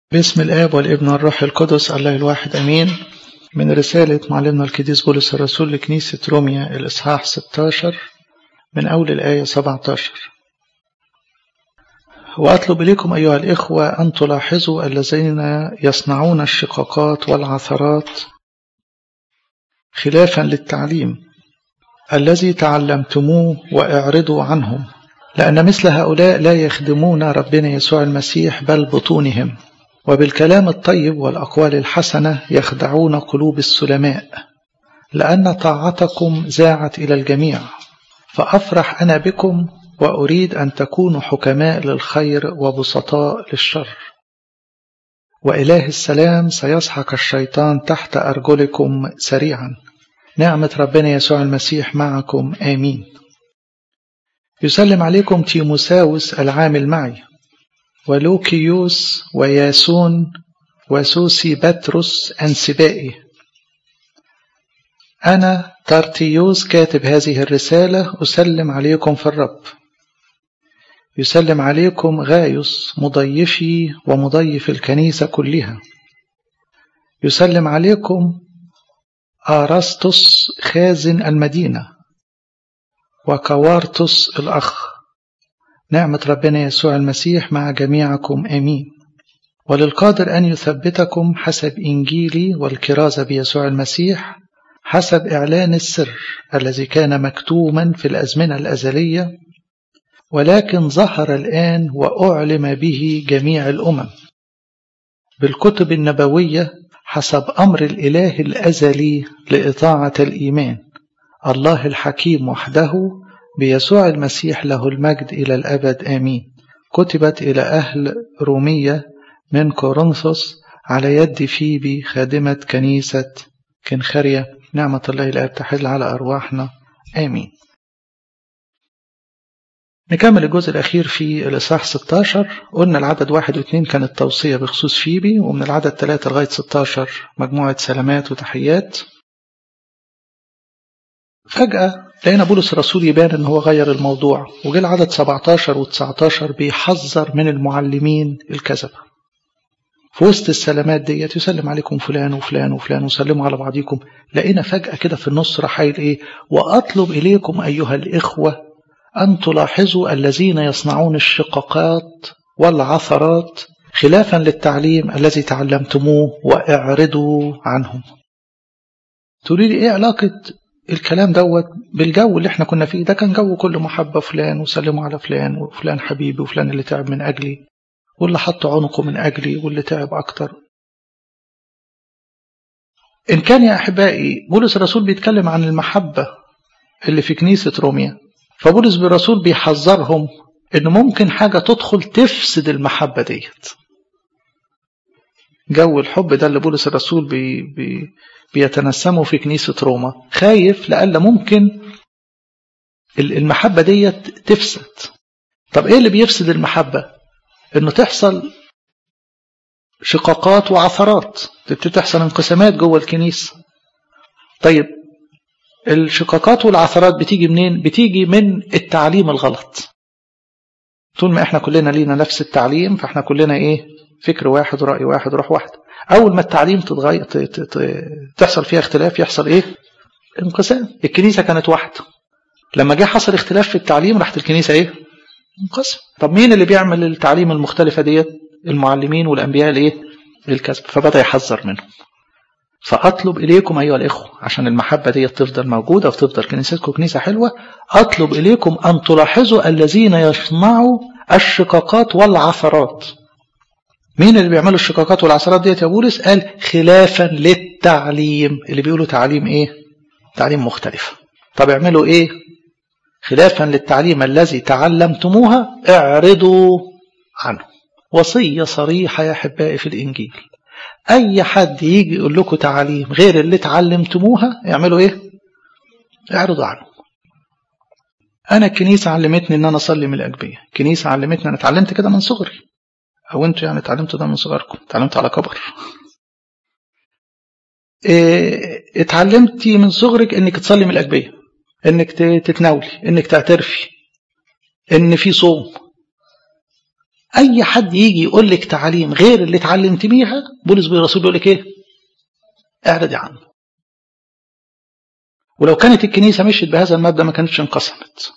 باسم الآب والابن والروح القدس الله الواحد أمين من رسالة معلمنا القديس بولس الرسول لكنيسة روميا الإصحاح 16 من أول الآية 17 وأطلب إليكم أيها الإخوة أن تلاحظوا الذين يصنعون الشقاقات والعثرات خلافا للتعليم الذي تعلمتموه وإعرضوا عنهم لأن مثل هؤلاء لا يخدمون ربنا يسوع المسيح بل بطونهم وبالكلام الطيب والأقوال الحسنة يخدعون قلوب السلماء لأن طاعتكم زاعت إلى الجميع فأفرح أنا بكم وأريد أن تكونوا حكماء للخير وبسطاء للشر وإله السلام سيسحق الشيطان تحت أرجلكم سريعا نعمة ربنا يسوع المسيح معكم آمين يسلم عليكم تيموساوس العامل معي ولوكيوس وياسون وسوسي بطرس أنسبائي أنا تارتيوس كاتب هذه الرسالة أسلم عليكم في الرب يسلم عليكم غايوس مضيفي ومضيف الكنيسة كلها يسلم عليكم آرسطس خازن المدينة وكوارتس الأخ نعمة ربنا يسوع المسيح مع جميعكم آمين وللقادر أن يثبتكم حسب إنجيلي والكرازة بيسوع المسيح حسب إعلان السر الذي كان مكتوما في الأزمنة الأزلية ولكن ظهر الآن وأعلم به جميع الأمم بالكتب النبوية حسب أمر الإله الأزلي لإطاعة الإيمان الله الحكيم وحده بيسوع المسيح له المجد إلى الأبد آمين كتبت إلى أهل رومية من كورنثوس على يد فيبي خادمة كنيسة كنخرية نعمة الله الآب تحل على أرواحنا آمين نكمل الجزء الأخير في الإصحاح 16 قلنا العدد واحد واثنين كانت توصية بخصوص فيبي ومن العدد ثلاثة لغاية 16 مجموعة سلامات وتحيات فجأة لقينا بولس الرسول يبان ان هو غير الموضوع وجه العدد 17 و19 بيحذر من المعلمين الكذبة في وسط السلامات ديت يسلم عليكم فلان وفلان وفلان وسلموا على بعضيكم لقينا فجأة كده في النص راح قايل ايه واطلب اليكم ايها الاخوة ان تلاحظوا الذين يصنعون الشقاقات والعثرات خلافا للتعليم الذي تعلمتموه واعرضوا عنهم تقولي لي ايه علاقة الكلام دوت بالجو اللي احنا كنا فيه ده كان جو كل محبة فلان وسلموا على فلان وفلان حبيبي وفلان اللي تعب من أجلي واللي حط عنقه من أجلي واللي تعب أكتر إن كان يا أحبائي بولس الرسول بيتكلم عن المحبة اللي في كنيسة روميا فبولس بالرسول بيحذرهم إن ممكن حاجة تدخل تفسد المحبة ديت جو الحب ده اللي بولس الرسول بي بي بيتنسموا في كنيسة روما خايف لألا ممكن المحبة ديت تفسد طب ايه اللي بيفسد المحبة انه تحصل شقاقات وعثرات تبتدي تحصل انقسامات جوه الكنيسة طيب الشقاقات والعثرات بتيجي منين بتيجي من التعليم الغلط طول ما احنا كلنا لينا نفس التعليم فاحنا كلنا ايه فكر واحد ورأي واحد وروح واحد أول ما التعليم تتغير تحصل فيها اختلاف يحصل إيه؟ انقسام الكنيسة كانت واحدة لما جه حصل اختلاف في التعليم راحت الكنيسة إيه؟ انقسم طب مين اللي بيعمل التعليم المختلفة ديت؟ المعلمين والأنبياء الإيه؟ الكذب فبدأ يحذر منهم فأطلب إليكم أيها الإخوة عشان المحبة دي تفضل موجودة وتفضل كنيستكم كنيسة حلوة أطلب إليكم أن تلاحظوا الذين يصنعوا الشقاقات والعثرات مين اللي بيعملوا الشقاقات والعثرات ديت يا بولس قال خلافا للتعليم اللي بيقولوا تعليم ايه تعليم مختلف طب اعملوا ايه خلافا للتعليم الذي تعلمتموها اعرضوا عنه وصية صريحة يا أحبائي في الإنجيل أي حد يجي يقول لكم تعليم غير اللي تعلمتموها اعملوا إيه؟ اعرضوا عنه أنا الكنيسة علمتني إن أنا أصلي من الأجبية الكنيسة علمتني أنا اتعلمت كده من صغري أو أنتوا يعني اتعلمتوا ده من صغركم اتعلمت على كبر إيه اتعلمتي من صغرك إنك تصلي من الأجبية إنك تتناولي إنك تعترفي إن في صوم اي حد يجي يقول لك تعاليم غير اللي اتعلمت بيها بولس بالرسول يقول لك ايه اعرضي عنه ولو كانت الكنيسة مشيت بهذا المبدأ ما كانتش انقسمت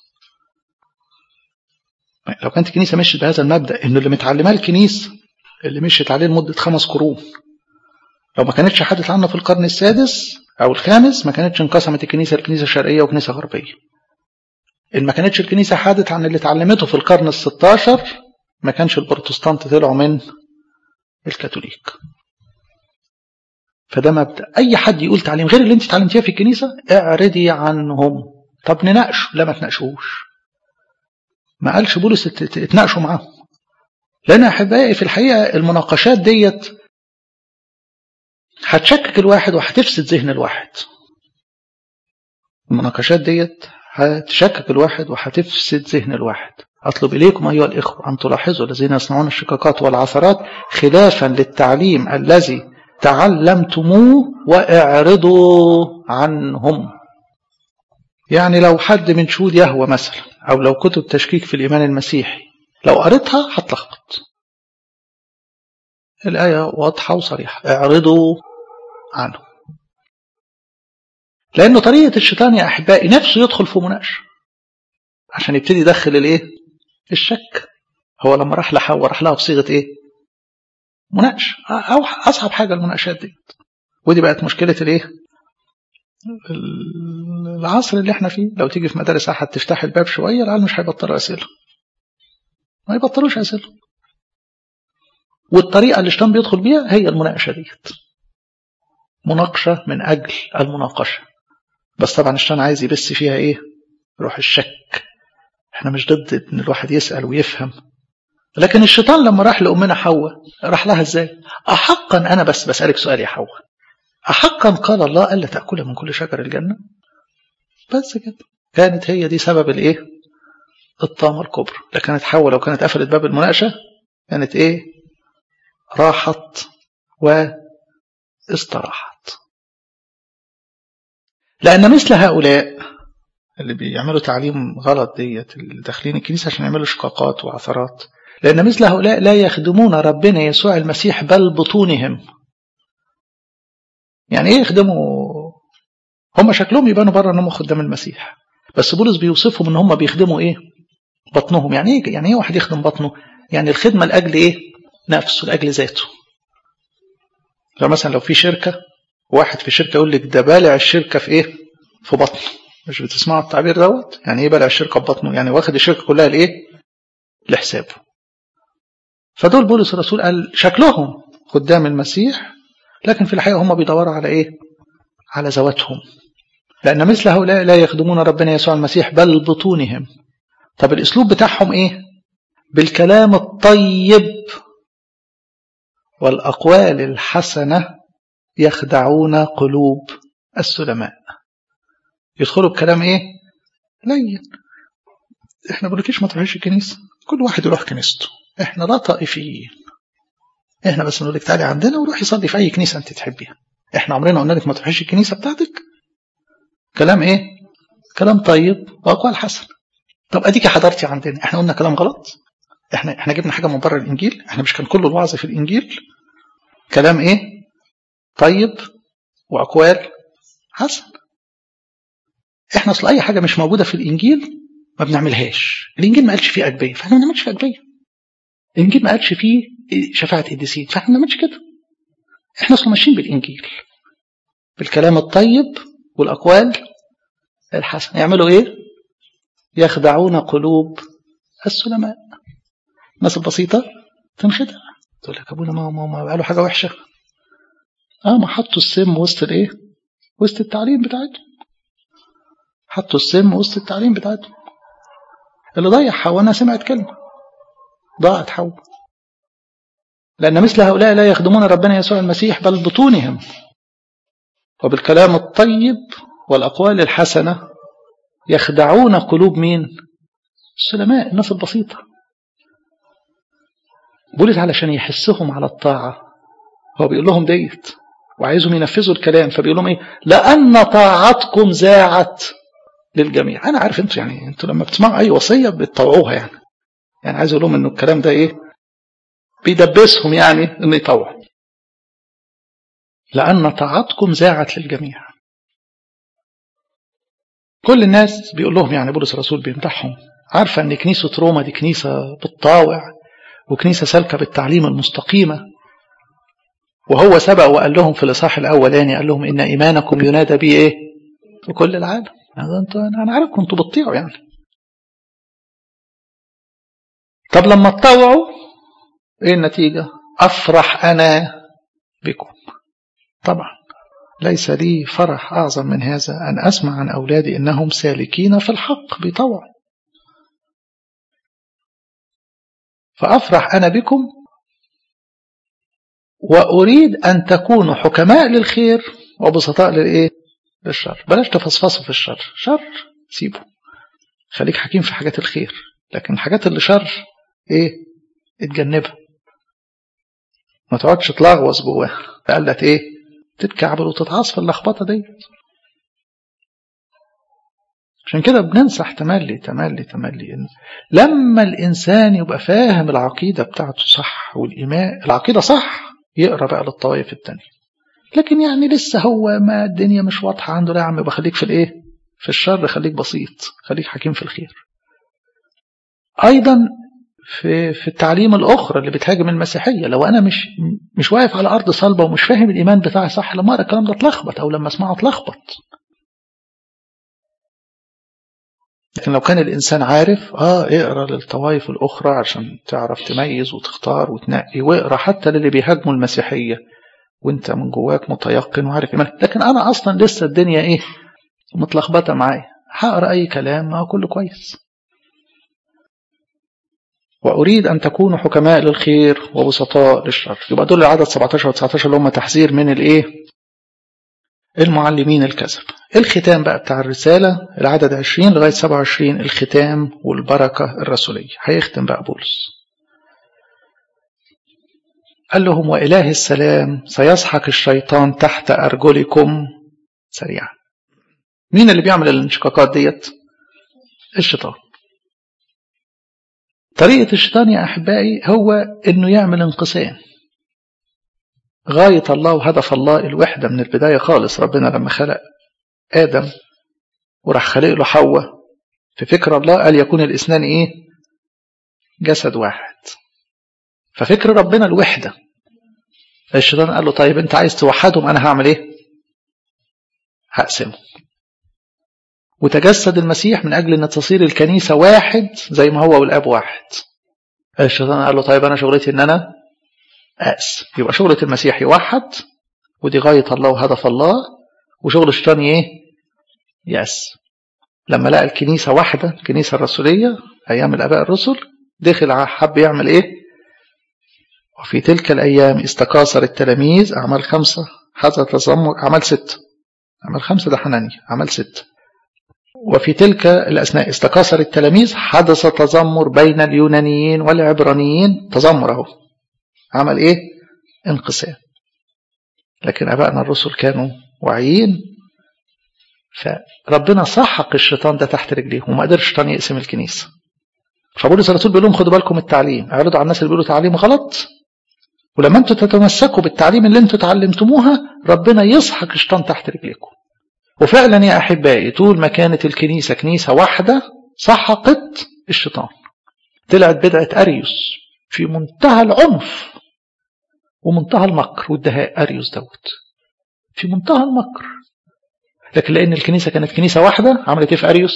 لو كانت الكنيسة مشيت بهذا المبدأ إنه اللي متعلماه الكنيسة اللي مشيت عليه لمدة خمس قرون لو ما كانتش حدث عنه في القرن السادس أو الخامس ما كانتش انقسمت الكنيسة لكنيسة شرقية وكنيسة غربية إن ما كانتش الكنيسة حادت عن اللي اتعلمته في القرن الستاشر ما كانش البروتستانت طلعوا من الكاثوليك فده مبدأ أي حد يقول تعليم غير اللي أنت اتعلمتيه في الكنيسة اعرضي عنهم طب نناقش لا ما تناقشوش ما قالش بولس اتناقشوا معاهم لأن أحبائي في الحقيقة المناقشات ديت هتشكك الواحد وهتفسد ذهن الواحد المناقشات ديت هتشكك الواحد وهتفسد ذهن الواحد أطلب إليكم أيها الإخوة أن تلاحظوا الذين يصنعون الشقاقات والعثرات خلافا للتعليم الذي تعلمتموه واعرضوا عنهم يعني لو حد من شهود يهوى مثلا أو لو كتب تشكيك في الإيمان المسيحي لو قريتها هتلخبط الآية واضحة وصريحة اعرضوا عنه لأنه طريقة الشيطان يا أحبائي نفسه يدخل في مناقشة عشان يبتدي يدخل الإيه؟ الشك هو لما راح لحواء راح لها بصيغة إيه؟ مناقشة أو أصعب حاجة المناقشات دي ودي بقت مشكلة الإيه؟ العصر اللي احنا فيه لو تيجي في مدارس أحد تفتح الباب شوية العيال مش هيبطلوا أسئلة ما يبطلوش أسئلة والطريقة اللي الشيطان بيدخل بيها هي المناقشة ديت مناقشة من أجل المناقشة بس طبعا الشيطان عايز يبث فيها إيه روح الشك احنا مش ضد ان الواحد يسأل ويفهم لكن الشيطان لما راح لأمنا حواء راح لها ازاي أحقا أنا بس بسألك سؤال يا حواء أحقا قال الله ألا تأكل من كل شجر الجنة بس كده كانت هي دي سبب الايه الطامة الكبرى لكانت حواء لو كانت قفلت باب المناقشة كانت ايه راحت واستراحت لأن مثل هؤلاء اللي بيعملوا تعليم غلط ديت اللي داخلين الكنيسة عشان يعملوا شقاقات وعثرات لأن مثل هؤلاء لا يخدمون ربنا يسوع المسيح بل بطونهم يعني ايه يخدموا هم شكلهم يبانوا بره انهم خدام المسيح بس بولس بيوصفهم ان هم بيخدموا ايه بطنهم يعني ايه يعني ايه واحد يخدم بطنه يعني الخدمه لاجل ايه نفسه لاجل ذاته فمثلا لو في شركه واحد في شركه يقول لك ده بالع الشركه في ايه في بطنه مش بتسمعوا التعبير دوت يعني ايه بالع الشركه في بطنه يعني واخد الشركه كلها لايه لحسابه فدول بولس الرسول قال شكلهم خدام المسيح لكن في الحقيقة هم بيدوروا على إيه؟ على ذواتهم لأن مثل هؤلاء لا يخدمون ربنا يسوع المسيح بل بطونهم طب الأسلوب بتاعهم إيه؟ بالكلام الطيب والأقوال الحسنة يخدعون قلوب السلماء يدخلوا بكلام إيه؟ لين إحنا بنقولكيش ما تروحيش الكنيسة كل واحد يروح كنيسته إحنا لا طائفيين احنا بس نقول لك تعالي عندنا وروحي صلي في اي كنيسه انت تحبيها احنا عمرنا قلنا لك ما تروحيش الكنيسه بتاعتك كلام ايه كلام طيب واقوال حسن طب اديكي حضرتي عندنا احنا قلنا كلام غلط احنا احنا جبنا حاجه من بره الانجيل احنا مش كان كل الوعظ في الانجيل كلام ايه طيب واقوال حسن احنا اصل اي حاجه مش موجوده في الانجيل ما بنعملهاش الانجيل ما قالش فيه اجبيه فاحنا ما بنعملش فيه اجبيه الانجيل ما قالش فيه شفاعة قديسين فاحنا ما بنعملش كده احنا اصلا ماشيين بالانجيل بالكلام الطيب والاقوال الحسنه يعملوا ايه يخدعون قلوب السلماء الناس البسيطه تنخدع تقول لك ابونا ما ما, ما قالوا حاجه وحشه اه ما حطوا السم وسط الايه وسط التعليم بتاعتهم حطوا السم وسط التعليم بتاعتهم اللي ضيع حوانا سمعت كلمه ضاعت حواء لأن مثل هؤلاء لا يخدمون ربنا يسوع المسيح بل بطونهم وبالكلام الطيب والأقوال الحسنة يخدعون قلوب مين السلماء الناس البسيطة بولس علشان يحسهم على الطاعة هو بيقول لهم ديت وعايزهم ينفذوا الكلام فبيقول لهم ايه لأن طاعتكم زاعت للجميع أنا عارف انتوا يعني انتوا لما بتسمعوا أي وصية بتطوعوها يعني يعني عايز أقول لهم إنه الكلام ده إيه بيدبسهم يعني ان يطوعوا لأن طاعتكم زاعت للجميع كل الناس بيقول لهم يعني بولس الرسول بيمدحهم عارفة ان كنيسة روما دي كنيسة بتطاوع وكنيسة سالكة بالتعليم المستقيمة وهو سبق وقال لهم في الإصحاح الأولاني قال لهم إن إيمانكم ينادى به إيه؟ في كل العالم أنا عارف كنتوا بتطيعوا يعني طب لما تطوعوا إيه النتيجة؟ أفرح أنا بكم طبعا ليس لي فرح أعظم من هذا أن أسمع عن أولادي إنهم سالكين في الحق بيطوعوا فأفرح أنا بكم وأريد أن تكونوا حكماء للخير وبسطاء للإيه؟ للشر بلاش تفصفصوا في الشر شر سيبه خليك حكيم في حاجات الخير لكن الحاجات اللي شر إيه؟ اتجنبها ما تقعدش تلغوص جواها قالت إيه؟ تتكعبل وتتعاص في اللخبطة دي عشان كده بننصح تملي تملي تملي إن لما الإنسان يبقى فاهم العقيدة بتاعته صح والإيمان العقيدة صح يقرأ بقى للطوائف التانية لكن يعني لسه هو ما الدنيا مش واضحة عنده لا يا عم يبقى خليك في الإيه في الشر خليك بسيط خليك حكيم في الخير أيضا في في التعليم الأخرى اللي بتهاجم المسيحية لو أنا مش مش واقف على أرض صلبة ومش فاهم الإيمان بتاعي صح لما أقرأ الكلام ده اتلخبط أو لما أسمعه اتلخبط لكن لو كان الإنسان عارف آه اقرأ للطوائف الأخرى عشان تعرف تميز وتختار وتنقي واقرأ حتى للي بيهاجموا المسيحية وانت من جواك متيقن وعارف إيمان لكن أنا أصلا لسه الدنيا إيه متلخبطة معايا هقرأ أي كلام ما كله كويس وأريد أن تكونوا حكماء للخير وبسطاء للشر يبقى دول العدد 17 و 19 اللي هم تحذير من الإيه المعلمين الكذب الختام بقى بتاع الرسالة العدد 20 لغاية 27 الختام والبركة الرسولية هيختم بقى بولس قال لهم وإله السلام سيسحق الشيطان تحت أرجلكم سريعا مين اللي بيعمل الانشقاقات ديت الشيطان طريقة الشيطان يا أحبائي هو أنه يعمل انقسام غاية الله وهدف الله الوحدة من البداية خالص ربنا لما خلق آدم وراح خلق له حواء في فكر الله قال يكون الاثنان إيه جسد واحد ففكر ربنا الوحدة الشيطان قال له طيب أنت عايز توحدهم أنا هعمل إيه هقسمه وتجسد المسيح من أجل أن تصير الكنيسة واحد زي ما هو والآب واحد الشيطان قال له طيب أنا شغلتي أن أنا أقسم يبقى شغلة المسيح يوحد ودي غاية الله وهدف الله وشغل الشيطان إيه يقسم لما لقى الكنيسة واحدة الكنيسة الرسولية أيام الآباء الرسل دخل حب يعمل إيه وفي تلك الأيام استكاثر التلاميذ أعمال خمسة حتى تذمر أعمال ستة أعمال خمسة ده حناني أعمال ستة وفي تلك الأثناء استكاثر التلاميذ حدث تذمر بين اليونانيين والعبرانيين تذمر اهو عمل ايه انقسام لكن ابائنا الرسل كانوا واعيين فربنا سحق الشيطان ده تحت رجليهم وما قدرش الشيطان يقسم الكنيسه فبولس الرسول بيقول لهم خدوا بالكم التعليم اعرضوا على الناس اللي بيقولوا تعليم غلط ولما انتوا تتمسكوا بالتعليم اللي انتوا اتعلمتموها ربنا يسحق الشيطان تحت رجليكم وفعلا يا احبائي طول ما كانت الكنيسه كنيسه واحده سحقت الشيطان طلعت بدعه اريوس في منتهى العنف ومنتهى المكر والدهاء أريوس دوت في منتهى المكر لكن لأن الكنيسة كانت كنيسة واحدة عملت إيه في أريوس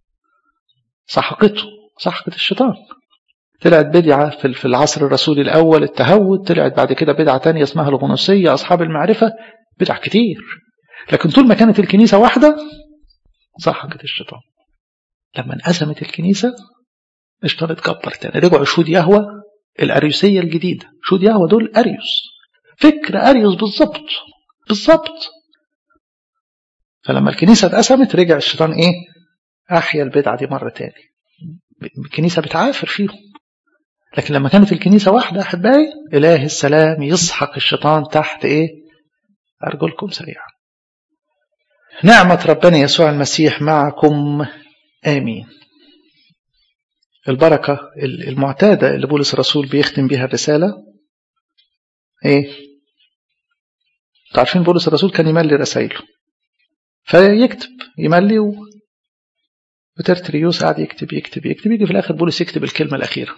سحقته سحقت الشيطان طلعت بدعة في العصر الرسولي الأول التهود طلعت بعد كده بدعة تانية اسمها الغنوصية أصحاب المعرفة بدع كتير لكن طول ما كانت الكنيسة واحدة سحقت الشيطان لما انقسمت الكنيسة الشيطان اتكبر تاني رجعوا شهود يهوى الأريوسية الجديدة شهود يهوى دول أريوس فكر أريوس بالظبط بالظبط فلما الكنيسة اتقسمت رجع الشيطان إيه أحيا البدعة دي مرة تاني الكنيسة بتعافر فيهم لكن لما كانت الكنيسة واحدة أحبائي إله السلام يسحق الشيطان تحت إيه أرجلكم سريعا نعمة ربنا يسوع المسيح معكم آمين البركة المعتادة اللي بولس الرسول بيختم بها الرسالة ايه عارفين بولس الرسول كان يملي رسائله فيكتب يملي و... وترتريوس قاعد يكتب يكتب يكتب يجي في الاخر بولس يكتب الكلمه الاخيره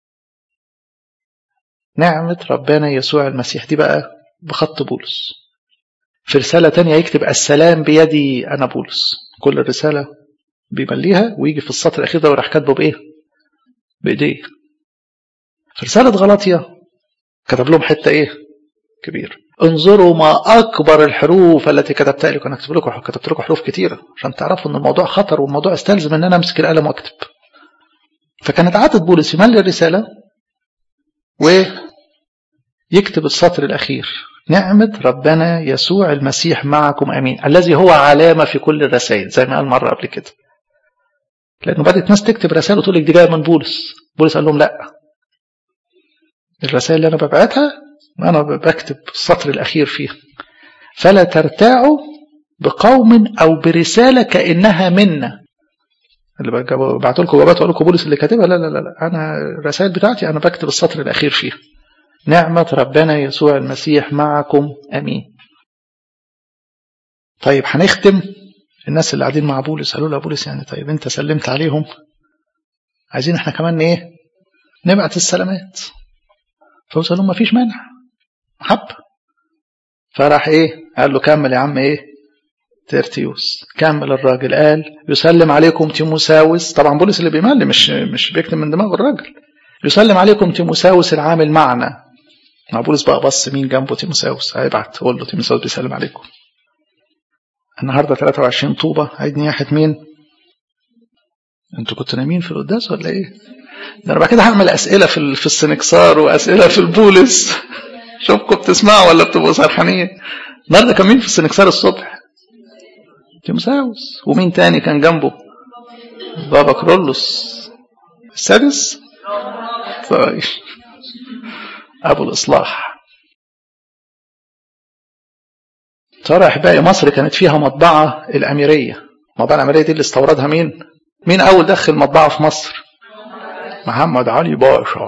نعمه ربنا يسوع المسيح دي بقى بخط بولس في رساله تانية يكتب السلام بيدي انا بولس كل الرساله بيمليها ويجي في السطر الاخير ده وراح كاتبه بايه بايديه في رساله غلطيه كتب لهم حته ايه كبير انظروا ما اكبر الحروف التي كتبتها لكم انا كتبت لكم كتبت لكم حروف كتيره عشان تعرفوا ان الموضوع خطر والموضوع استلزم ان انا امسك القلم واكتب فكانت عاده بولس يملي الرساله ويكتب السطر الاخير نعمة ربنا يسوع المسيح معكم امين الذي هو علامة في كل الرسائل زي ما قال مرة قبل كده لانه بدأت ناس تكتب رسائل وتقول لك دي جايه من بولس بولس قال لهم لا الرسائل اللي انا ببعتها انا بكتب السطر الاخير فيها فلا ترتاعوا بقوم او برساله كانها منا اللي بعت لكم جوابات واقول لكم بولس اللي كاتبها لا لا لا لا انا الرسائل بتاعتي انا بكتب السطر الاخير فيها نعمه ربنا يسوع المسيح معكم امين طيب هنختم الناس اللي قاعدين مع بولس قالوا له بولس يعني طيب انت سلمت عليهم عايزين احنا كمان ايه نبعت السلامات فبولس قال لهم مفيش مانع حب فراح ايه قال له كمل يا عم ايه ترتيوس كمل الراجل قال يسلم عليكم تيموساوس طبعا بولس اللي بيمل مش مش بيكتب من دماغ الراجل يسلم عليكم تيموساوس العامل معنا مع بولس بقى بص مين جنبه تيموساوس هيبعت قول له تيموساوس بيسلم عليكم النهارده 23 طوبه عيد نياحه مين انتوا كنتوا نايمين في القداس ولا ايه ده انا بعد كده هعمل اسئله في في السنكسار واسئله في البولس شوفكم بتسمعوا ولا بتبقوا سرحانين النهارده كان مين في السنكسار الصبح تيموساوس ومين تاني كان جنبه بابا كرولوس السادس طيب ابو الاصلاح ترى احبائي مصر كانت فيها مطبعه الاميريه المطبعه الاميريه دي اللي استوردها مين مين اول دخل مطبعه في مصر محمد علي باشا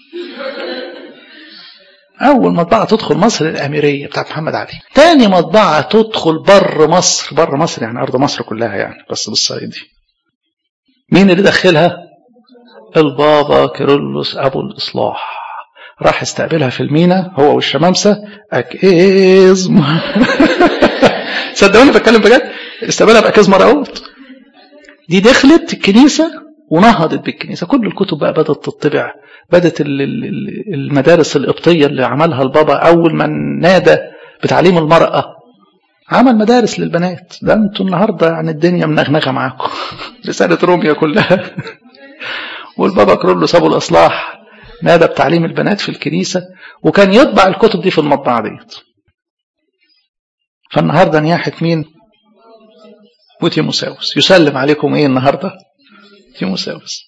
أول مطبعة تدخل مصر الأميرية بتاعت محمد علي تاني مطبعة تدخل بر مصر بر مصر يعني أرض مصر كلها يعني بس بالصعيدي مين اللي دخلها البابا كيرلس أبو الإصلاح راح استقبلها في المينا هو والشمامسة أكيزم صدقوني بتكلم بجد استقبلها بأكيز مرقوت دي دخلت الكنيسة ونهضت بالكنيسة كل الكتب بقى بدأت تطبع بدأت المدارس القبطية اللي عملها البابا أول ما نادى بتعليم المرأة عمل مدارس للبنات ده انتوا النهاردة يعني الدنيا منغنغة معاكم رسالة روميا كلها والبابا كرولوس أبو الإصلاح نادى بتعليم البنات في الكنيسة وكان يطبع الكتب دي في المطبعة ديت فالنهاردة نياحة مين وتيموساوس يسلم عليكم ايه النهارده تيموساوس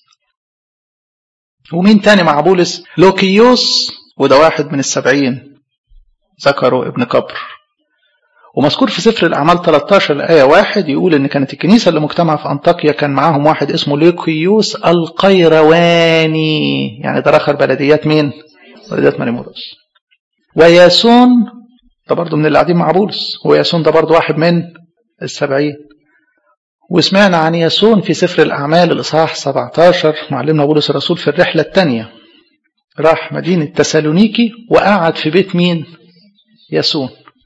ومين تاني مع بولس لوكيوس وده واحد من السبعين ذكروا ابن كبر ومذكور في سفر الأعمال 13 الآية واحد يقول إن كانت الكنيسة اللي مجتمعة في أنطاكيا كان معاهم واحد اسمه لوكيوس القيرواني يعني ده آخر بلديات مين؟ بلديات مريموروس وياسون ده برضه من اللي قاعدين مع بولس وياسون ده برضه واحد من السبعين وسمعنا عن ياسون في سفر الأعمال الإصحاح 17 معلمنا بولس الرسول في الرحلة الثانية راح مدينة تسالونيكي وقعد في بيت مين؟ ياسون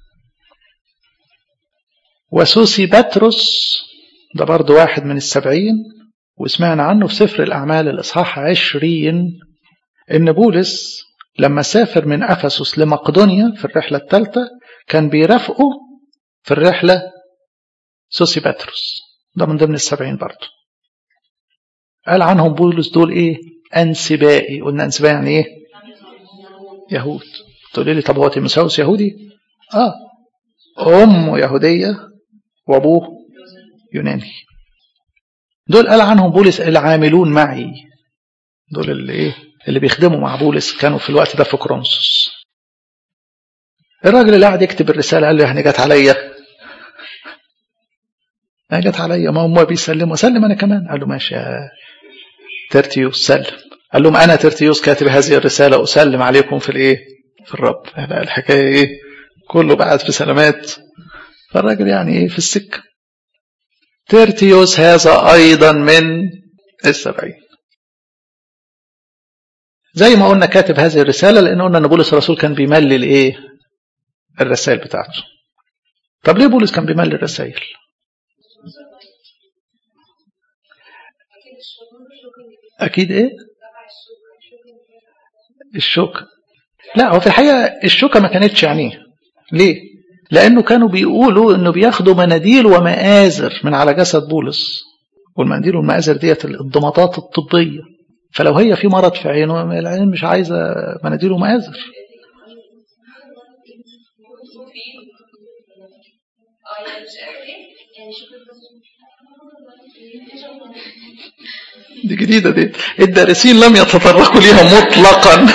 وسوسي بطرس ده برضه واحد من السبعين وسمعنا عنه في سفر الأعمال الإصحاح عشرين إن بولس لما سافر من أفسس لمقدونيا في الرحلة الثالثة كان بيرافقه في الرحلة سوسي بطرس ده من ضمن السبعين برضه قال عنهم بولس دول ايه انسبائي قلنا انسبائي يعني ايه يهود تقول لي طب هو تيموساوس يهودي اه امه يهوديه وابوه يوناني دول قال عنهم بولس العاملون معي دول اللي ايه اللي بيخدموا مع بولس كانوا في الوقت ده في كرونسوس الراجل اللي قاعد يكتب الرساله قال له يعني جت عليا جت عليا ما هم بيسلموا سلم انا كمان قال له ماشي يا ترتيوس سلم قال لهم انا ترتيوس كاتب هذه الرساله اسلم عليكم في الايه في الرب لا الحكاية ايه كله بعد في سلامات فالراجل يعني ايه في السكة تيرتيوس هذا ايضا من السبعين زي ما قلنا كاتب هذه الرسالة لان قلنا ان بولس الرسول كان بيملل ايه الرسائل بتاعته طب ليه بولس كان بيملل الرسائل اكيد ايه الشوكة لا هو في الحقيقة الشوكة ما كانتش يعني ليه لانه كانوا بيقولوا انه بياخدوا مناديل ومآزر من على جسد بولس والمناديل والمآزر ديت الضمادات الطبية فلو هي في مرض في عينه العين مش عايزة مناديل ومآزر دي جديدة دي الدارسين لم يتطرقوا ليها مطلقا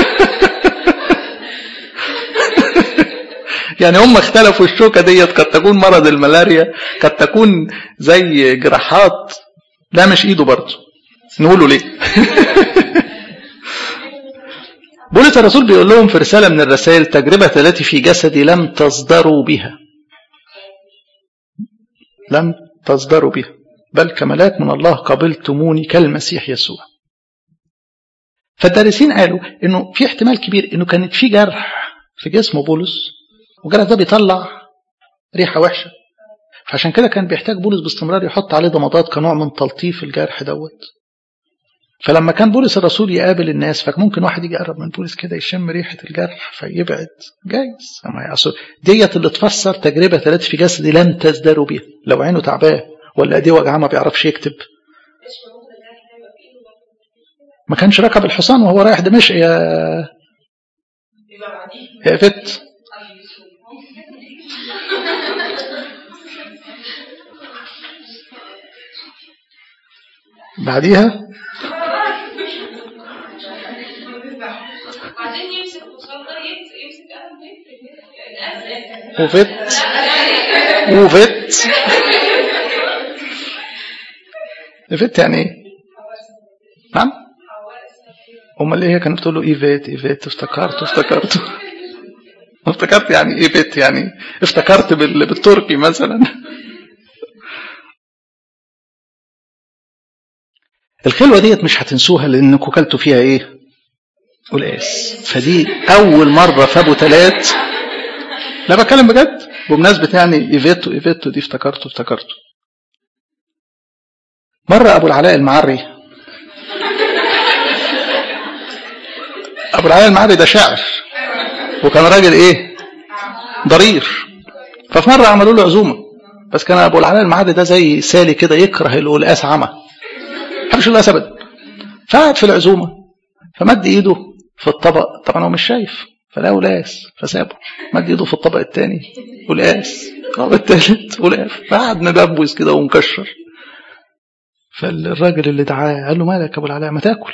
يعني هم اختلفوا الشوكة ديت قد تكون مرض الملاريا قد تكون زي جراحات لا مش ايده برضه نقوله ليه بولس الرسول بيقول لهم في رسالة من الرسائل تجربة التي في جسدي لم تصدروا بها لم تصدروا بها بل كملاك من الله قبلتموني كالمسيح يسوع فالدارسين قالوا انه في احتمال كبير انه كانت في جرح في جسم بولس والجرح ده بيطلع ريحه وحشه فعشان كده كان بيحتاج بولس باستمرار يحط عليه ضمادات كنوع من تلطيف الجرح دوت فلما كان بولس الرسول يقابل الناس فممكن واحد يجي يقرب من بولس كده يشم ريحه الجرح فيبعد جايز اما يقصد ديت اللي تفسر تجربه التي في جسدي لم تزدروا بها لو عينه تعباه ولا ايديه وجعاه ما بيعرفش يكتب ما كانش ركب الحصان وهو رايح دمشق يا يا فت بعديها وفت وفت فت يعني ايه نعم امال ايه هي كانت بتقول له ايفيت ايفيت افتكرت افتكرت افتكرت يعني ايه بيت يعني افتكرت بالتركي مثلا الخلوة ديت مش هتنسوها لانكم كلتوا فيها ايه قلقاس فدي اول مرة في ابو تلات لا بتكلم بجد بمناسبة يعني ايفيتو ايفيتو دي افتكرته افتكرته مرة ابو العلاء المعري ابو العلاء المعري ده شاعر وكان راجل ايه ضرير ففي مرة عملوا له عزومة بس كان ابو العلاء المعري ده زي سالي كده يكره القلقاس عمى حبش القلقاس ابدا فقعد في العزومة فمد ايده في الطبق طبعا هو مش شايف فلا قلقاس فسابه مد ايده في الطبق الثاني قلقاس الطبق الثالث قلقاس فقعد مببوس كده ومكشر فالراجل اللي دعاه قال له مالك يا ابو العلاء ما تاكل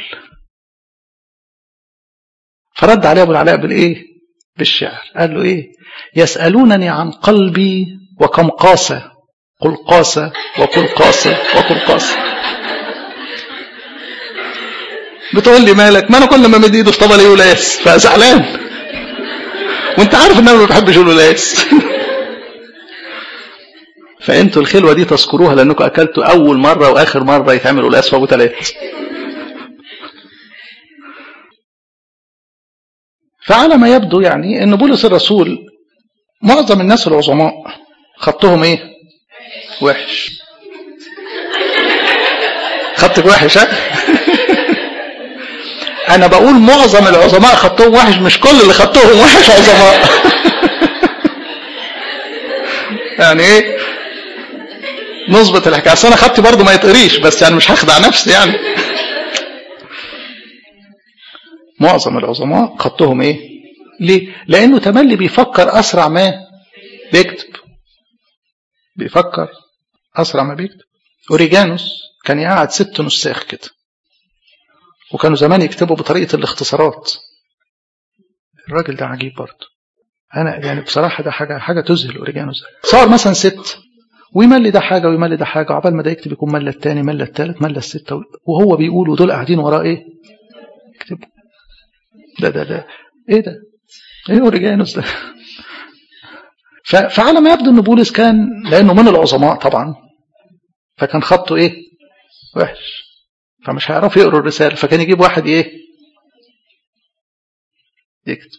فرد عليه ابو العلاء بالايه بالشعر قال له ايه يسالونني عن قلبي وكم قاسى قل قاسى وقل قاسى وقل قاسى بتقول لي مالك ما انا كل ما مد ايده في طبق ايه قلاس فزعلان وانت عارف ان انا ما بحبش القلاس فانتوا الخلوه دي تذكروها لانكم اكلتوا اول مره واخر مره يتعمل قلاس في ابو ثلاث فعلى ما يبدو يعني ان بولس الرسول معظم الناس العظماء خطهم ايه وحش خطك وحش ها انا بقول معظم العظماء خطهم وحش مش كل اللي خطهم وحش عظماء يعني ايه نظبط الحكايه اصل انا خطي برضه ما يتقريش بس يعني مش هخدع نفسي يعني معظم العظماء خطهم ايه ليه لانه تملي بيفكر اسرع ما بيكتب بيفكر اسرع ما بيكتب اوريجانوس كان يقعد ست نساخ كده وكانوا زمان يكتبوا بطريقه الاختصارات الراجل ده عجيب برضه انا يعني بصراحه ده حاجه حاجه تذهل اوريجانوس صار مثلا ست ويملي ده حاجه ويملي ده حاجه عقبال ما ده يكتب يكون ملى الثاني ملى الثالث ملى السته وهو بيقول ودول قاعدين وراه ايه يكتبوا ده ده ده ايه ده ايه اوريجانوس ده فعلى ما يبدو ان بولس كان لانه من العظماء طبعا فكان خطه ايه وحش فمش هيعرفوا يقروا الرساله فكان يجيب واحد ايه يكتب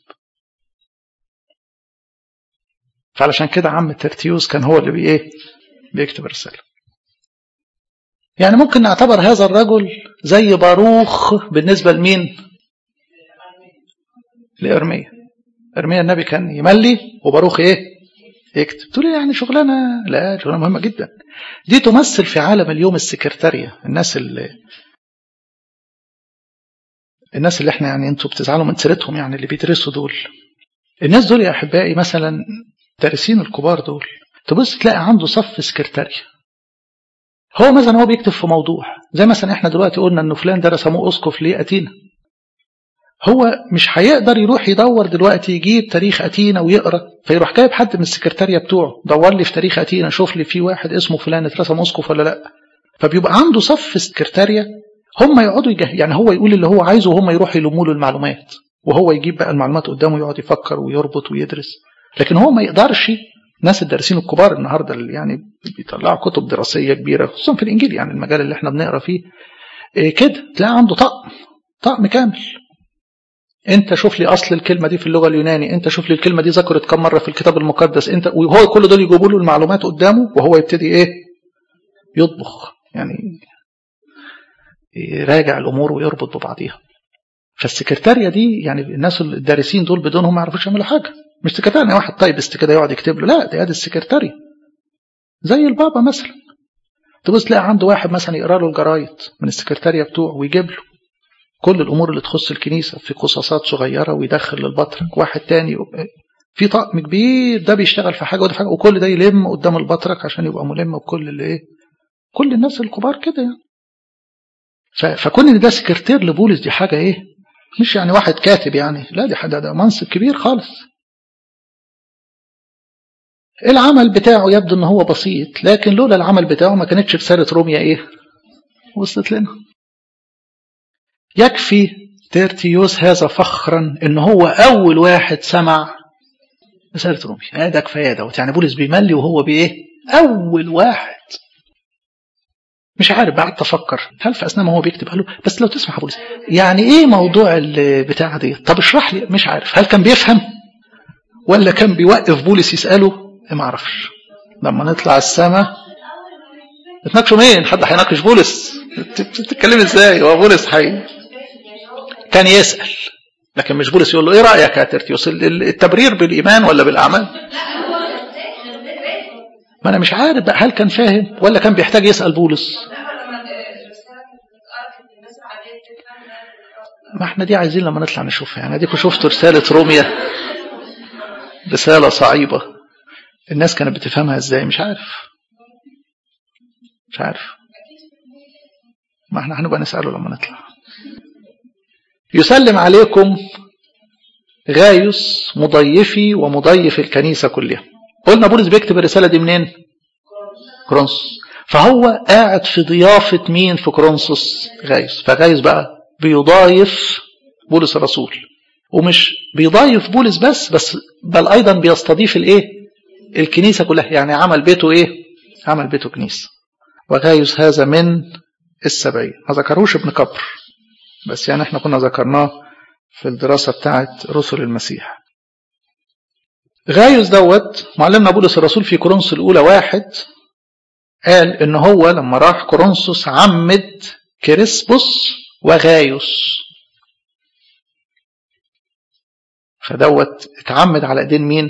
فعلشان كده عم ترتيوس كان هو اللي بي ايه بيكتب الرساله يعني ممكن نعتبر هذا الرجل زي باروخ بالنسبه لمين لارميا ارميا النبي كان يملي وباروخ ايه يكتب تقول يعني شغلانه لا شغلانه مهمه جدا دي تمثل في عالم اليوم السكرتاريه الناس اللي الناس اللي احنا يعني انتوا بتزعلوا من سيرتهم يعني اللي بيدرسوا دول الناس دول يا احبائي مثلا الدارسين الكبار دول تبص تلاقي عنده صف سكرتارية هو مثلا هو بيكتب في موضوع زي مثلا احنا دلوقتي قلنا انه فلان ده رسموه اسقف لاتينا هو مش هيقدر يروح يدور دلوقتي يجيب تاريخ اتينا ويقرا فيروح جايب حد من السكرتاريه بتوعه دور لي في تاريخ اتينا شوف لي في واحد اسمه فلان اترسم اسقف ولا لا فبيبقى عنده صف سكرتاريه هم يقعدوا يجه يعني هو يقول اللي هو عايزه وهم يروحوا يلموا له المعلومات وهو يجيب بقى المعلومات قدامه يقعد يفكر ويربط ويدرس لكن هو ما يقدرش ناس الدارسين الكبار النهارده اللي يعني بيطلعوا كتب دراسيه كبيره خصوصا في الانجيل يعني المجال اللي احنا بنقرا فيه إيه كده تلاقي عنده طقم طقم كامل انت شوف لي اصل الكلمه دي في اللغه اليوناني انت شوف لي الكلمه دي ذكرت كم مره في الكتاب المقدس انت وهو كل دول يجيبوا له المعلومات قدامه وهو يبتدي ايه يطبخ يعني يراجع الامور ويربط ببعضيها فالسكرتاريه دي يعني الناس الدارسين دول بدونهم ما يعرفوش يعملوا حاجه مش سكرتارية واحد تايبست كده يقعد يكتب له لا دي ادي السكرتارية زي البابا مثلا تبص تلاقي عنده واحد مثلا يقرا له الجرايد من السكرتارية بتوعه ويجيب له كل الامور اللي تخص الكنيسه في قصاصات صغيره ويدخل للبطرك واحد تاني في طقم كبير ده بيشتغل في حاجه وده في حاجه وكل ده يلم قدام البطرك عشان يبقى ملم بكل اللي ايه كل الناس الكبار كده يعني فكون ان ده سكرتير لبولس دي حاجه ايه مش يعني واحد كاتب يعني لا دي حاجه ده منصب كبير خالص العمل بتاعه يبدو ان هو بسيط لكن لولا العمل بتاعه ما كانتش رسالة روميا ايه وصلت لنا يكفي تيرتيوس هذا فخرا ان هو اول واحد سمع رسالة روميا هذا كفاية دوت يعني بولس بيملي وهو بايه اول واحد مش عارف بعد افكر هل في اثناء ما هو بيكتب قال له بس لو تسمح بولس يعني ايه موضوع البتاع دي طب اشرح لي مش عارف هل كان بيفهم ولا كان بيوقف بولس يساله ما اعرفش لما نطلع السماء اتناقشوا مين حد هيناقش بولس بتتكلم ازاي هو بولس حي كان يسال لكن مش بولس يقول له ايه رايك يا ترتيوس التبرير بالايمان ولا بالاعمال ما انا مش عارف بقى هل كان فاهم ولا كان بيحتاج يسال بولس ما احنا دي عايزين لما نطلع نشوفها يعني اديكوا شفتوا رساله روميا رساله صعيبه الناس كانت بتفهمها ازاي مش عارف مش عارف ما احنا هنبقى نسأله لما نطلع يسلم عليكم غايوس مضيفي ومضيف الكنيسة كلها قلنا بولس بيكتب الرسالة دي منين كرونسوس فهو قاعد في ضيافة مين في كرونسوس غايوس فغايوس بقى بيضايف بولس الرسول ومش بيضايف بولس بس بس بل أيضا بيستضيف الايه الكنيسة كلها يعني عمل بيته ايه عمل بيته كنيسة وغايوس هذا من السبعين ما ذكروش ابن كبر بس يعني احنا كنا ذكرناه في الدراسة بتاعت رسل المسيح غايوس دوت معلمنا بولس الرسول في كورنثوس الأولى واحد قال إن هو لما راح كورنثوس عمد كريسبوس وغايوس فدوت اتعمد على ايدين مين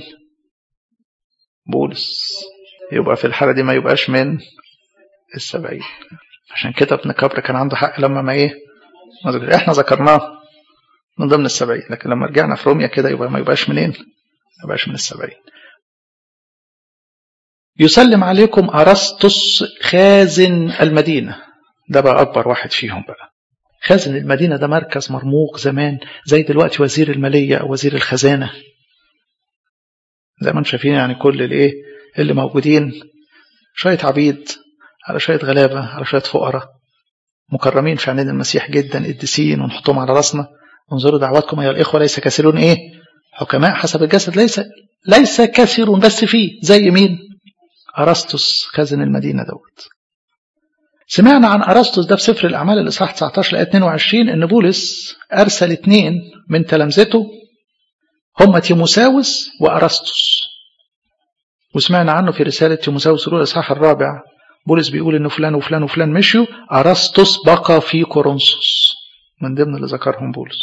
بولس يبقى في الحالة دي ما يبقاش من السبعين عشان كده ابن كبر كان عنده حق لما ما ايه ما احنا ذكرناه من ضمن السبعين لكن لما رجعنا في روميا كده يبقى ما يبقاش منين ما يبقاش من السبعين يسلم عليكم أرسطس خازن المدينة ده بقى أكبر واحد فيهم بقى خازن المدينة ده مركز مرموق زمان زي دلوقتي وزير المالية أو وزير الخزانة زي ما انتم شايفين يعني كل الايه اللي موجودين شوية عبيد على شوية غلابة على شوية فقراء مكرمين في عينين المسيح جدا قديسين ونحطهم على راسنا انظروا دعواتكم أيها الإخوة ليس كسلون إيه حكماء حسب الجسد ليس ليس كثير بس فيه زي مين أرسطس خازن المدينة دوت سمعنا عن أرسطس ده في سفر الأعمال الإصحاح 19 لآية 22 إن بولس أرسل اثنين من تلامذته هم تيموساوس وأرسطس وسمعنا عنه في رسالة تيموساوس الأولى الإصحاح الرابع بولس بيقول إن فلان وفلان وفلان مشيوا أرسطس بقى في كورنثوس من ضمن اللي ذكرهم بولس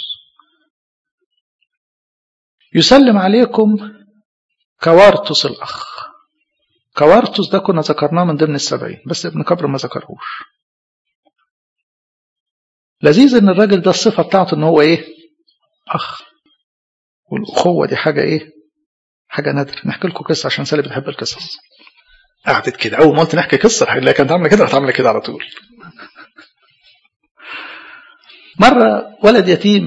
يسلم عليكم كوارتس الأخ كوارتس ده كنا ذكرناه من ضمن السبعين بس ابن كبر ما ذكرهوش لذيذ ان الراجل ده الصفة بتاعته ان هو ايه اخ والاخوة دي حاجة ايه حاجة نادرة نحكي لكم قصة عشان سالي بتحب القصص قعدت كده اول ما قلت نحكي قصة لا كانت عاملة كده هتعمل كده على طول مرة ولد يتيم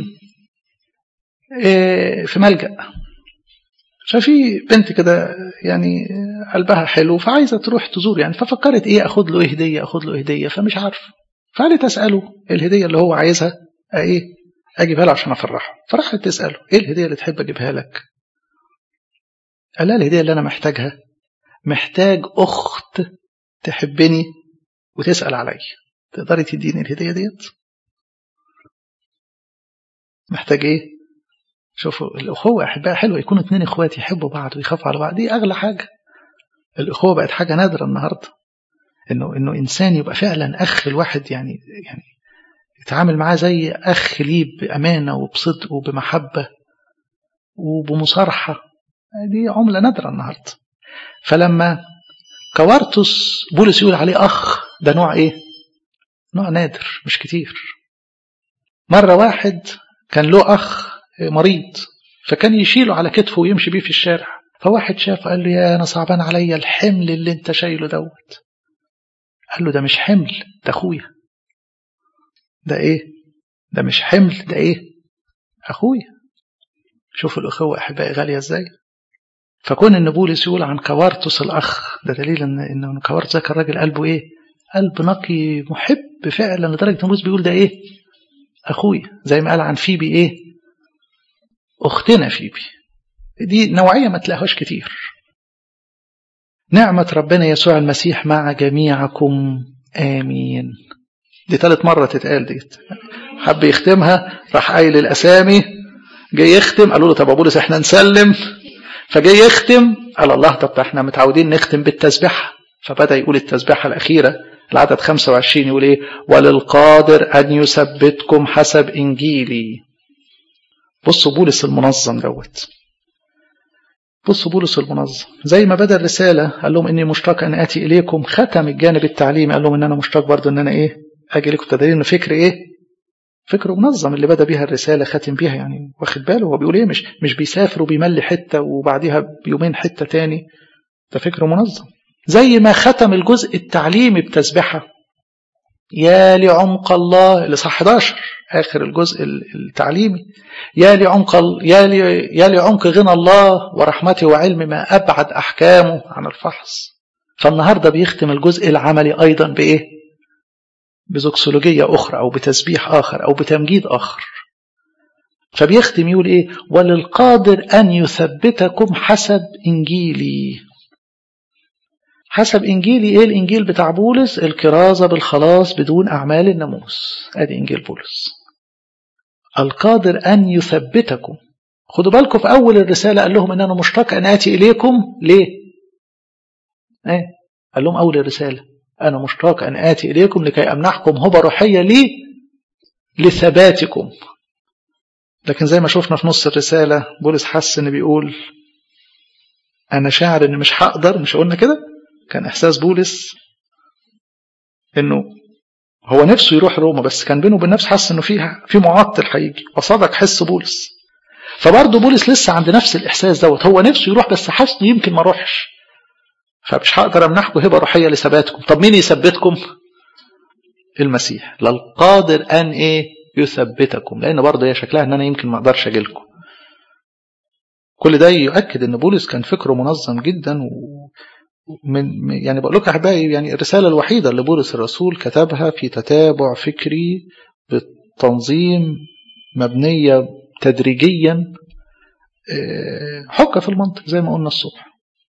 في ملجأ ففي بنت كده يعني قلبها حلو فعايزة تروح تزور يعني ففكرت ايه اخد له ايه هدية اخد له هدية فمش عارف فقالت اسأله الهدية اللي هو عايزها ايه اجيبها له عشان افرحه فراحت تسأله ايه الهدية اللي تحب اجيبها لك قال لها الهدية اللي انا محتاجها محتاج اخت تحبني وتسأل علي تقدري تديني الهدية ديت محتاج ايه شوفوا الأخوة أحباء حلوة يكونوا اتنين إخوات يحبوا بعض ويخافوا على بعض دي أغلى حاجة الأخوة بقت حاجة نادرة النهاردة إنه إنه إنسان يبقى فعلا أخ الواحد يعني يعني يتعامل معاه زي أخ ليه بأمانة وبصدق وبمحبة وبمصارحة دي عملة نادرة النهاردة فلما كوارتس بولس يقول عليه أخ ده نوع إيه؟ نوع نادر مش كتير مرة واحد كان له أخ مريض فكان يشيله على كتفه ويمشي بيه في الشارع فواحد شافه قال له يا انا صعبان عليا الحمل اللي انت شايله دوت قال له ده مش حمل ده اخويا ده ايه ده مش حمل ده ايه اخويا شوفوا الاخوه احبائي غاليه ازاي فكون ان بولس يقول عن كوارتس الاخ ده دليل ان ان كوارتس ده كان راجل قلبه ايه قلب نقي محب فعلا لدرجه ان بولس بيقول ده ايه اخويا زي ما قال عن فيبي ايه أختنا فيبي دي نوعية ما تلاقيهاش كتير نعمة ربنا يسوع المسيح مع جميعكم آمين دي ثالث مرة تتقال ديت حب يختمها راح قايل الأسامي جاي يختم قالوا له طب بولس احنا نسلم فجاي يختم قال الله طب احنا متعودين نختم بالتسبيحة فبدأ يقول التسبيحة الأخيرة العدد 25 يقول ايه وللقادر أن يثبتكم حسب إنجيلي بصوا بولس المنظم دوت بصوا بولس المنظم زي ما بدا الرساله قال لهم اني مشتاق ان اتي اليكم ختم الجانب التعليمي قال لهم ان انا مشتاق برضه ان انا ايه اجي لكم تدريب ان فكر ايه فكر منظم اللي بدا بيها الرساله ختم بيها يعني واخد باله هو بيقول ايه مش مش بيسافر وبيملي حته وبعديها بيومين حته تاني ده فكر منظم زي ما ختم الجزء التعليمي بتسبحه يا لعمق الله اللي صح 11 آخر الجزء التعليمي يا لعمق يا لي يا لعمق غنى الله ورحمته وعلم ما أبعد أحكامه عن الفحص فالنهاردة بيختم الجزء العملي أيضا بإيه بزوكسولوجية أخرى أو بتسبيح آخر أو بتمجيد آخر فبيختم يقول إيه وللقادر أن يثبتكم حسب إنجيلي حسب إنجيلي إيه الإنجيل بتاع بولس الكرازة بالخلاص بدون أعمال الناموس أدي إنجيل بولس القادر أن يثبتكم خدوا بالكم في أول الرسالة قال لهم إن أنا مشتاق أن آتي إليكم ليه؟ إيه؟ قال لهم أول الرسالة أنا مشتاق أن آتي إليكم لكي أمنحكم هبة روحية لي لثباتكم لكن زي ما شفنا في نص الرسالة بولس حس إن بيقول أنا شاعر إن مش هقدر مش قلنا كده؟ كان إحساس بولس إنه هو نفسه يروح روما بس كان بينه وبين نفسه حس إنه فيها في معطل هيجي وصدق حس بولس فبرضه بولس لسه عند نفس الإحساس دوت هو نفسه يروح بس حس إنه يمكن ما أروحش فمش هقدر أمنحكم هبة روحية لثباتكم طب مين يثبتكم؟ المسيح للقادر أن إيه يثبتكم لأن برضه هي شكلها إن أنا يمكن ما أقدرش أجي لكم كل ده يؤكد ان بولس كان فكره منظم جدا ومن يعني بقول لكم احبائي يعني الرساله الوحيده اللي بولس الرسول كتبها في تتابع فكري بالتنظيم مبنيه تدريجيا حكة في المنطق زي ما قلنا الصبح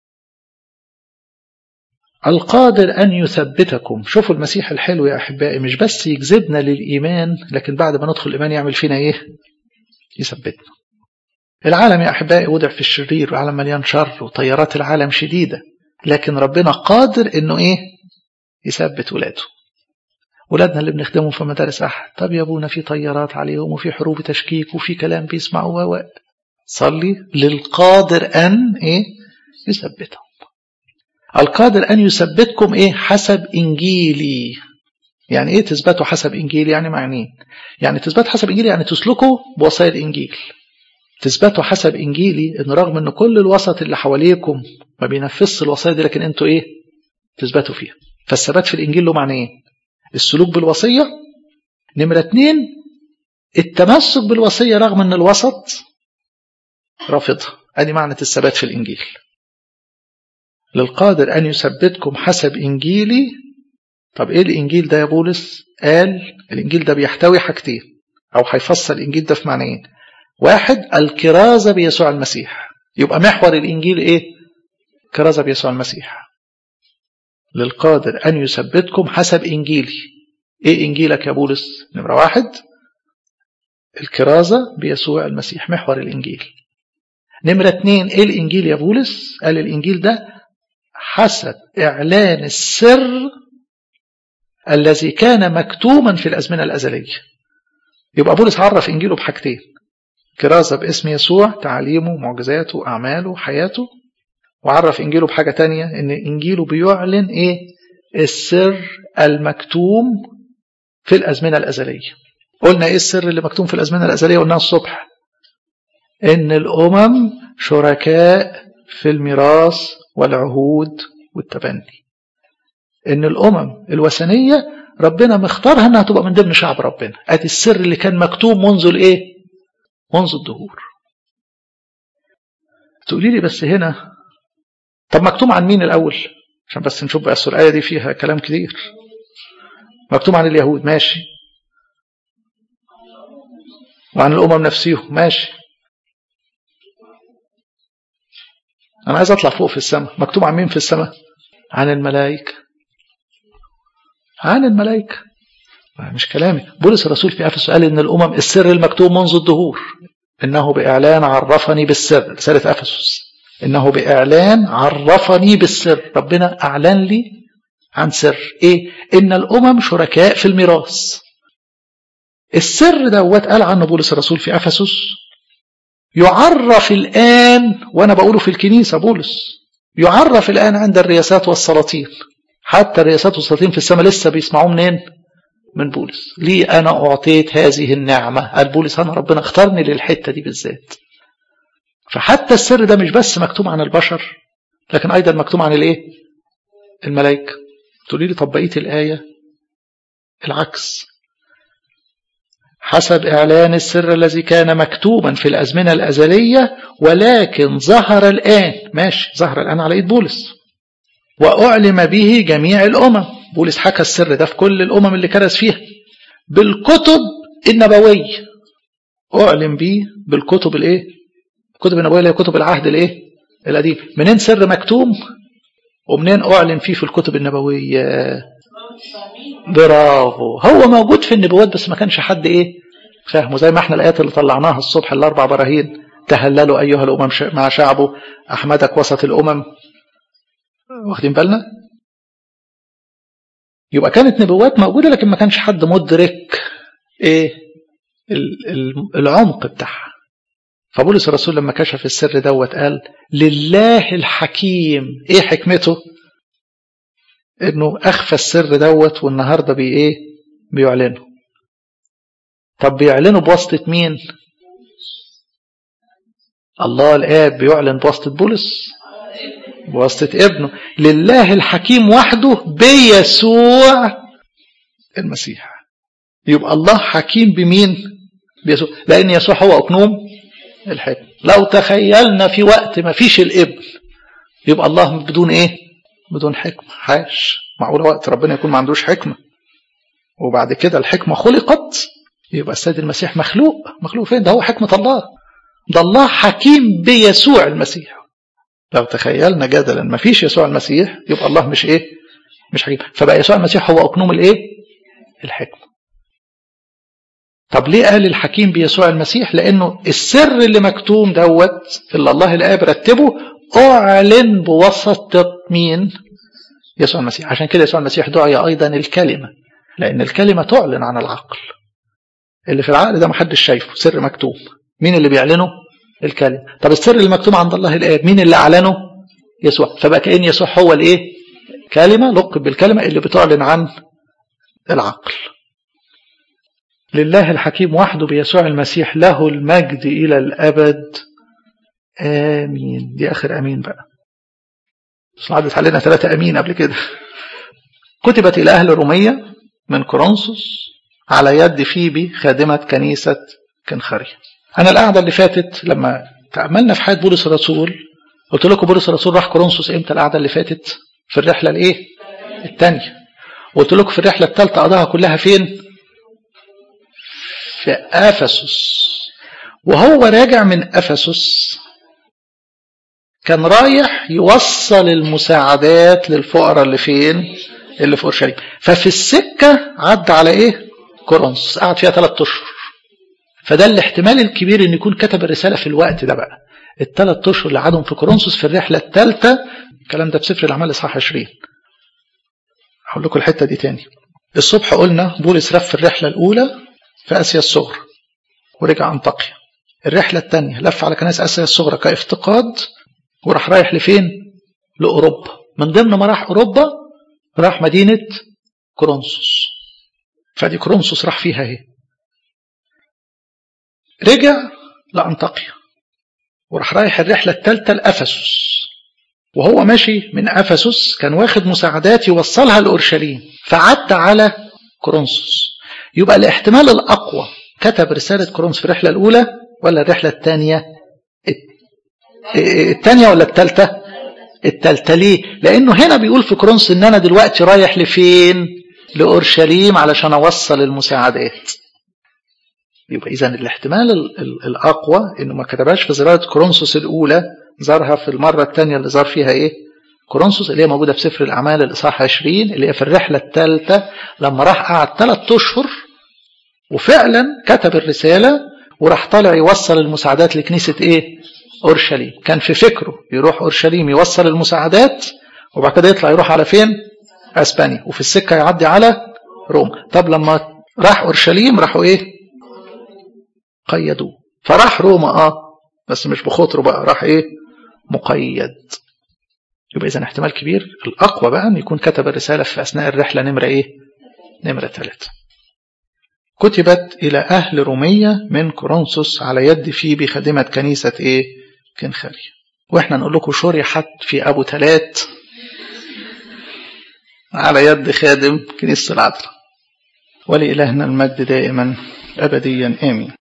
القادر أن يثبتكم شوفوا المسيح الحلو يا أحبائي مش بس يجذبنا للإيمان لكن بعد ما ندخل الإيمان يعمل فينا إيه يثبتنا العالم يا أحبائي وضع في الشرير وعالم مليان شر وطيارات العالم شديدة لكن ربنا قادر إنه إيه يثبت ولاده ولادنا اللي بنخدمهم في مدارس أحد طب يا أبونا في طيارات عليهم وفي حروب تشكيك وفي كلام بيسمعوا و صلي للقادر أن إيه يثبتهم القادر أن يثبتكم إيه حسب إنجيلي يعني إيه تثبتوا حسب إنجيلي يعني معنيه يعني تثبتوا حسب إنجيلي يعني تسلكوا بوصايا الإنجيل تثبتوا حسب إنجيلي إن رغم إن كل الوسط اللي حواليكم ما بينفذش الوصايا دي لكن أنتوا إيه تثبتوا فيها فالثبات في الإنجيل له معنيين السلوك بالوصية نمرة اتنين التمسك بالوصية رغم أن الوسط رافضها أدي معنى الثبات في الإنجيل للقادر أن يثبتكم حسب إنجيلي طب إيه الإنجيل ده يا بولس قال الإنجيل ده بيحتوي حاجتين أو هيفسر الإنجيل ده في معنيين واحد الكرازة بيسوع المسيح يبقى محور الإنجيل إيه كرازة بيسوع المسيح للقادر أن يثبتكم حسب إنجيلي إيه إنجيلك يا بولس نمرة واحد الكرازة بيسوع المسيح محور الإنجيل نمرة اتنين إيه الإنجيل يا بولس قال الإنجيل ده حسب إعلان السر الذي كان مكتوما في الأزمنة الأزلية يبقى بولس عرف إنجيله بحاجتين كرازة باسم يسوع تعاليمه معجزاته أعماله حياته وعرف إنجيله بحاجة تانية إن إنجيله بيعلن إيه السر المكتوم في الأزمنة الأزلية قلنا إيه السر اللي مكتوم في الأزمنة الأزلية قلناه الصبح إن الأمم شركاء في الميراث والعهود والتبني إن الأمم الوثنية ربنا مختارها إنها تبقى من ضمن شعب ربنا أدي السر اللي كان مكتوب منذ الإيه منذ الدهور تقولي لي بس هنا طب مكتوب عن مين الأول عشان بس نشوف بقى الآية دي فيها كلام كتير مكتوب عن اليهود ماشي وعن الأمم نفسيهم ماشي أنا عايز أطلع فوق في السماء مكتوب عن مين في السماء عن الملائكة عن الملائكة مش كلامي بولس الرسول في أفسس قال إن الأمم السر المكتوب منذ الدهور إنه بإعلان عرفني بالسر رسالة أفسس إنه بإعلان عرفني بالسر ربنا أعلن لي عن سر إيه إن الأمم شركاء في الميراث السر دوت قال عنه بولس الرسول في أفسس يعرف الآن وأنا بقوله في الكنيسة بولس يعرف الآن عند الرياسات والسلاطين حتى الرياسات والسلاطين في السماء لسه بيسمعوه منين من بولس لي أنا أعطيت هذه النعمة قال بولس أنا ربنا اختارني للحتة دي بالذات فحتى السر ده مش بس مكتوب عن البشر لكن أيضا مكتوب عن الإيه الملائكة تقولي لي طب بقية الآية العكس حسب إعلان السر الذي كان مكتوبا في الأزمنة الأزلية ولكن ظهر الآن ماشي ظهر الآن على إيد بولس وأعلم به جميع الأمم بولس حكى السر ده في كل الأمم اللي كرز فيها بالكتب النبوية أعلم به بالكتب الإيه الكتب النبوية اللي هي كتب العهد الإيه القديم منين سر مكتوم ومنين أعلن فيه في الكتب النبوية برافو هو موجود في النبوات بس ما كانش حد ايه فاهمه زي ما احنا الايات اللي طلعناها الصبح الاربع براهين تهللوا ايها الامم مع شعبه احمدك وسط الامم واخدين بالنا يبقى كانت نبوات موجوده لكن ما كانش حد مدرك ايه العمق بتاعها فبولس الرسول لما كشف السر دوت قال لله الحكيم ايه حكمته انه اخفى السر دوت والنهارده بي ايه بيعلنه طب بيعلنه بواسطه مين الله الاب بيعلن بواسطه بولس بواسطه ابنه لله الحكيم وحده بيسوع المسيح يبقى الله حكيم بمين بيسوع لان يسوع هو اقنوم الحكم لو تخيلنا في وقت ما فيش الابن يبقى الله بدون ايه بدون حكمة حاش معقول وقت ربنا يكون ما عندوش حكمة وبعد كده الحكمة خلقت يبقى السيد المسيح مخلوق مخلوق فين ده هو حكمة الله ده الله حكيم بيسوع المسيح لو تخيلنا جدلا ما فيش يسوع المسيح يبقى الله مش ايه مش حكيم فبقى يسوع المسيح هو اقنوم الايه الحكمه طب ليه قال الحكيم بيسوع المسيح لانه السر اللي مكتوم دوت اللي الله الاب رتبه اعلن بواسطه مين يسوع المسيح عشان كده يسوع المسيح دعي ايضا الكلمه لان الكلمه تعلن عن العقل اللي في العقل ده محدش شايفه سر مكتوم مين اللي بيعلنه الكلمه طب السر اللي مكتوم عند الله الاب مين اللي اعلنه يسوع فبقى كان يسوع هو الايه كلمه لقب بالكلمه اللي بتعلن عن العقل لله الحكيم وحده بيسوع المسيح له المجد إلى الأبد آمين دي آخر آمين بقى بس عدت علينا ثلاثة أمين قبل كده كتبت إلى أهل رومية من كورنثوس على يد فيبي خادمة كنيسة كنخرية أنا القعدة اللي فاتت لما تأملنا في حياة بولس الرسول قلت لكم بولس الرسول راح كورنثوس إمتى القعدة اللي فاتت في الرحلة الإيه الثانية وقلت لكم في الرحلة الثالثة قضاها كلها فين في أفسس وهو راجع من أفسس كان رايح يوصل المساعدات للفقراء اللي فين اللي في اورشليم ففي السكه عدى على ايه كورنثوس قعد فيها ثلاث اشهر فده الاحتمال الكبير ان يكون كتب الرساله في الوقت ده بقى الثلاث اشهر اللي قعدهم في كورنثوس في الرحله الثالثه الكلام ده بسفر الاعمال اصحاح 20 هقول لكم الحته دي تاني الصبح قلنا بولس رف الرحله الاولى في اسيا الصغرى ورجع انطاكيا الرحله الثانيه لف على كنائس اسيا الصغرى كافتقاد وراح رايح لفين لاوروبا من ضمن ما راح اوروبا راح مدينه كورنثوس فدي كورنثوس راح فيها اهي رجع لانطاكيا وراح رايح الرحله الثالثه لافسس وهو ماشي من افسس كان واخد مساعدات يوصلها لاورشليم فعدى على كورنثوس يبقى الاحتمال الاقوى كتب رساله كورنثوس في الرحله الاولى ولا الرحله الثانيه الثانيه ولا الثالثه الثالثه ليه لانه هنا بيقول في كورنثوس ان انا دلوقتي رايح لفين لاورشليم علشان اوصل المساعدات يبقى اذا الاحتمال الاقوى انه ما كتبهاش في زياره كورنثوس الاولى زارها في المره الثانيه اللي زار فيها ايه كورنثوس اللي هي موجوده في سفر الاعمال الاصحاح 20 اللي هي في الرحله الثالثه لما راح قعد ثلاث اشهر وفعلا كتب الرساله وراح طالع يوصل المساعدات لكنيسه ايه اورشليم كان في فكره يروح اورشليم يوصل المساعدات وبعد كده يطلع يروح على فين اسبانيا وفي السكه يعدي على روما طب لما راح اورشليم راحوا ايه قيدوه فراح روما اه بس مش بخاطره بقى راح ايه مقيد يبقى اذا احتمال كبير الاقوى بقى ان يكون كتب الرساله في اثناء الرحله نمره ايه نمره ثلاثه كتبت الى اهل روميه من كورنثوس على يد فيبي خادمه كنيسه ايه كنخريه واحنا نقول لكم شرحت في ابو ثلاث على يد خادم كنيسه العذراء ولإلهنا المجد دائما أبديا آمين